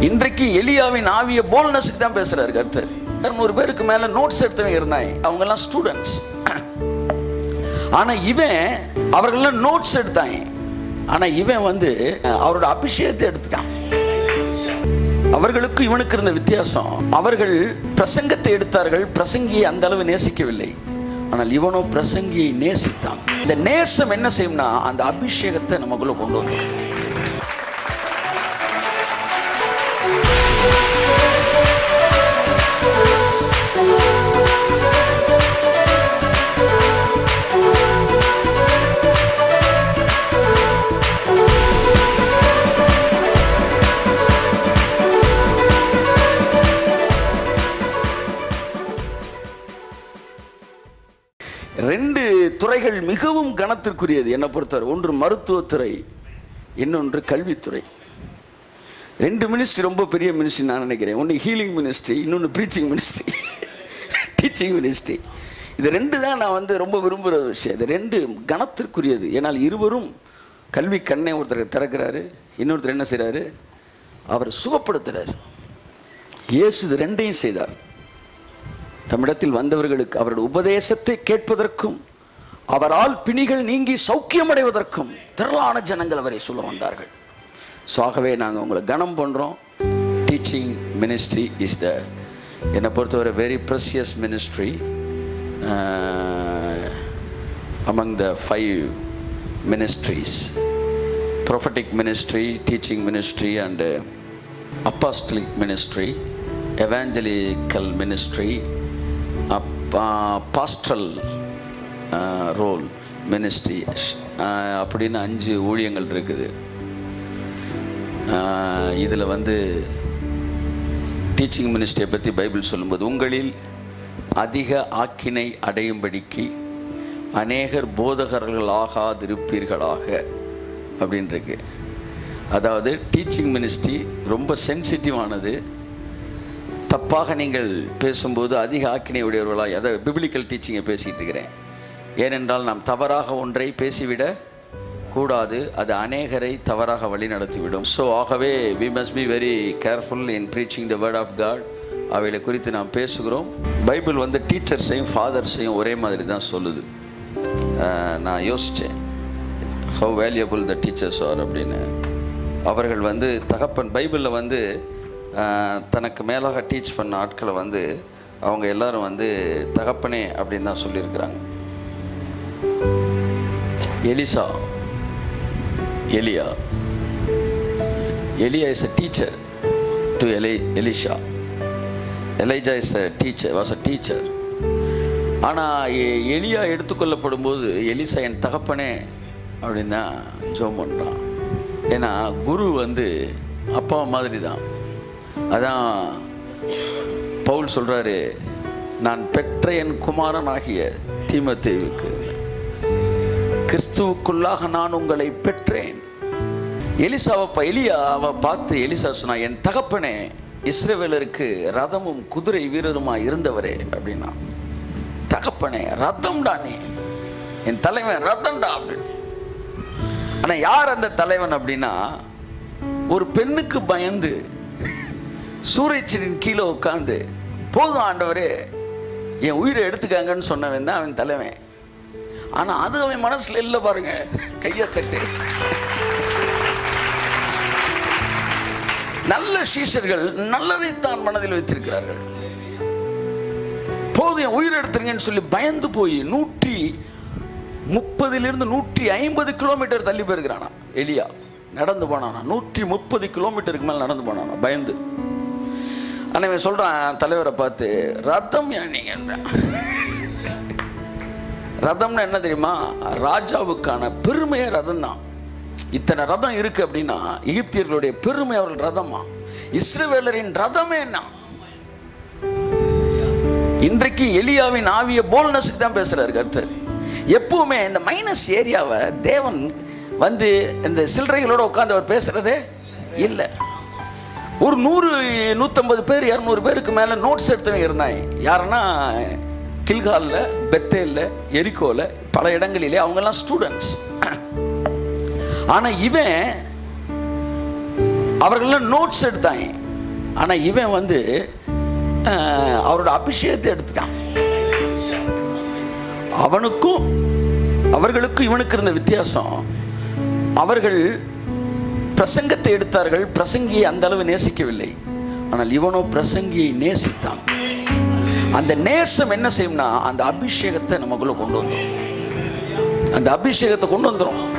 இன்றைக்கு எலியாவின் ஆவிய போல்னஸுக்கு தான் பேசுறாரு கர்த்தர் இருநூறு பேருக்கு மேல நோட்ஸ் எடுத்தவங்க இருந்தாங்க அவங்க எல்லாம் ஸ்டூடெண்ட்ஸ் ஆனா இவன் அவர்களெல்லாம் நோட்ஸ் எடுத்தாங்க ஆனா இவன் வந்து அவரோட அபிஷேகத்தை எடுத்துட்டான் அவர்களுக்கு இவனுக்கு இருந்த வித்தியாசம் அவர்கள் பிரசங்கத்தை எடுத்தார்கள் பிரசங்கியை அந்த அளவு நேசிக்கவில்லை ஆனால் இவனோ பிரசங்கியை நேசித்தான் இந்த நேசம் என்ன செய்யும்னா அந்த அபிஷேகத்தை நமக்குள்ள கொண்டு வந்துடும் ரெண்டு துறைகள் மிகவும் கனத்திற்குரியது என்னை பொறுத்தவரை ஒன்று மருத்துவத்துறை இன்னொன்று கல்வித்துறை ரெண்டு மினிஸ்ட்ரி ரொம்ப பெரிய மினிஸ்ட்ரி நான் நினைக்கிறேன் ஒன்று ஹீலிங் மினிஸ்ட்ரி இன்னொன்று ப்ரீச்சிங் மினிஸ்ட்ரி டீச்சிங் மினிஸ்ட்ரி இது ரெண்டு தான் நான் வந்து ரொம்ப விரும்புகிற விஷயம் இது ரெண்டு கனத்திற்குரியது ஏன்னால் இருவரும் கல்வி கண்ணை ஒருத்தர் திறக்கிறாரு இன்னொருத்தர் என்ன செய்கிறாரு அவர் சுகப்படுத்துகிறார் இயேசு இது ரெண்டையும் செய்தார் தம்மிடத்தில் வந்தவர்களுக்கு அவருடைய உபதேசத்தை கேட்பதற்கும் அவரால் பிணிகள் நீங்கி சௌக்கியமடைவதற்கும் திரளான ஜனங்கள் அவரை சொல்ல வந்தார்கள் ஸோ ஆகவே நாங்கள் உங்களை கனம் பண்ணுறோம் டீச்சிங் மினிஸ்ட்ரி இஸ் த என்னை பொறுத்தவரை very precious ministry among the five ministries prophetic ministry teaching ministry and apostolic ministry evangelical ministry pastoral role ministry அப்படின்னு அஞ்சு ஊழியங்கள் இருக்குது இதில் வந்து டீச்சிங் மினிஸ்ட்ரியை பற்றி பைபிள் சொல்லும்போது உங்களில் அதிக ஆக்கினை அடையும்படிக்கு அநேகர் போதகர்களாகாதிருப்பீர்களாக அப்படின்ருக்கு அதாவது டீச்சிங் மினிஸ்ட்ரி ரொம்ப சென்சிட்டிவானது தப்பாக நீங்கள் பேசும்போது அதிக ஆக்கினை உடையவர்களாக அதை பிபிலிக்கல் டீச்சிங்கை பேசிகிட்டு இருக்கிறேன் ஏனென்றால் நாம் தவறாக ஒன்றை பேசிவிட கூடாது அது அநேகரை தவறாக வழி நடத்திவிடும் ஸோ ஆகவே we must be very careful in preaching the word of God அவைகளை குறித்து நாம் பேசுகிறோம் பைபிள் வந்து டீச்சர்ஸையும் ஃபாதர்ஸையும் ஒரே மாதிரி தான் சொல்லுது நான் யோசித்தேன் how valuable the teachers are அப்படின்னு அவர்கள் வந்து தகப்பன் பைபிளில் வந்து தனக்கு மேலாக டீச் பண்ண ஆட்களை வந்து அவங்க எல்லாரும் வந்து தகப்பனே அப்படின்னு தான் சொல்லியிருக்கிறாங்க எலிசா எலியா எலியா is a teacher to Eli Elisha Elijah is a teacher was a teacher ஆனால் எலியா எடுத்துக்கொள்ளப்படும் போது எலிசா என் தகப்பனே அப்படின்னு தான் ஜோம் பண்ணுறான் ஏன்னா குரு வந்து அப்பா மாதிரி தான் அதான் பவுல் சொல்கிறாரு நான் பெற்ற என் குமாரன் ஆகிய தீமத்தேவுக்கு கிறிஸ்துவுக்குள்ளாக நான் உங்களை பெற்றேன் எலிசாவை எலியா அவ பார்த்து எலிசா சொன்னா என் தகப்பனே இஸ்ரேவேலருக்கு ரதமும் குதிரை வீரருமா இருந்தவரே அப்படின்னா தகப்பனே ரதம்டா நீ என் தலைவன் ரதம்டா அப்படின்னு ஆனா யார் அந்த தலைவன் அப்படின்னா ஒரு பெண்ணுக்கு பயந்து சூரியச்சனின் கீழே உட்காந்து போதும் ஆண்டவரே என் உயிரை எடுத்துக்காங்கன்னு சொன்னவன் தான் அவன் தலைவன் ஆனா அது அவன் மனசுல இல்லை பாருங்க கையை தட்டு நல்ல சீஷர்கள் நல்லதைத்தான் மனதில் வைத்திருக்கிறார்கள் போதும் என் உயிர் எடுத்துருங்கன்னு சொல்லி பயந்து போய் நூற்றி முப்பதிலிருந்து நூற்றி ஐம்பது கிலோமீட்டர் தள்ளி போயிருக்கிறானா எலியா நடந்து போனானா நூற்றி முப்பது கிலோமீட்டருக்கு மேலே நடந்து போனானா பயந்து ஆனால் இவன் சொல்கிறான் தலைவரை பார்த்து ரதம் ஏன் நீங்கள் ரதம்னு என்ன தெரியுமா ராஜாவுக்கான பெருமையே ரதம் தான் இத்தனை ரதம் இருக்கு அப்படின்னா எகிப்தியர்களுடைய பெருமை அவர்கள் ரதமா இஸ்ரவேலரின் ரதமே என்ன இன்றைக்கு எலியாவின் ஆவிய போல்னஸுக்கு தான் பேசுறாரு கர்த்தர் எப்பவுமே இந்த மைனஸ் ஏரியாவை தேவன் வந்து இந்த சில்லறைகளோட உட்காந்து அவர் பேசுறதே இல்லை ஒரு நூறு நூற்றம்பது பேர் இரநூறு பேருக்கு மேலே நோட்ஸ் எடுத்தவங்க இருந்தாங்க யாருன்னா கில்காலில் பெத்தேலில் எரிக்கோவில் பல இடங்களிலே அவங்கெல்லாம் ஸ்டூடெண்ட்ஸ் ஆனால் இவன் அவர்களெல்லாம் நோட்ஸ் எடுத்தாங்க ஆனால் இவன் வந்து அஹ், அவரோட அபிஷேகத்தை எடுத்துட்டான் அவனுக்கும் அவர்களுக்கும் இவனுக்கு இருந்த வித்தியாசம் அவர்கள் பிரசங்கத்தை எடுத்தார்கள் பிரசங்கியை அந்த அளவு நேசிக்கவில்லை ஆனால் இவனோ பிரசங்கியை நேசித்தான் அந்த நேசம் என்ன செய்யும்னா அந்த அபிஷேகத்தை நமக்குள்ள கொண்டு வந்துடும் அந்த அபிஷேகத்தை கொண்டு வந்துடும்